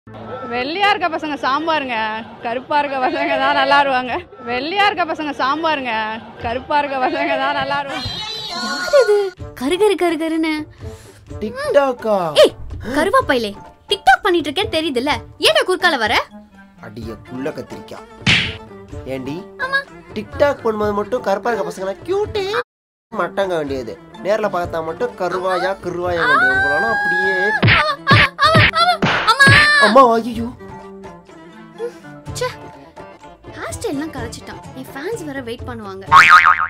வெள்ளையா இருக்க பசங்க சாம்பாருங்க கருப்பா இருக்க பசங்க தான் நல்லா வருவாங்க வெள்ளையா இருக்க பசங்க சாம்பாருங்க கருப்பா இருக்க பசங்க தான் நல்லா வருவாங்க யார் இது கருகரு கருகருன்னு டிக்டாக்கா ஏய் கருவாப்பையிலே டிக்டாக் பண்ணிட்டு இருக்கேன்னு தெரியுதுல்ல ஏன்டா குறுக்கால வர அடிய குள்ள கத்திரிக்கா ஏண்டி டிக்டாக் பண்ணும்போது மட்டும் கருப்பா இருக்க பசங்க கியூட்டே மட்டங்க வேண்டியது நேர்ல பார்த்தா மட்டும் கருவாயா கருவாயா வேண்டியது உங்களால அப்படியே அம்மா ஐயோ ஹேர் ஸ்டைல்லாம் கலைச்சிட்டான் என் ஃபேன்ஸ் வேற வெயிட் பண்ணுவாங்க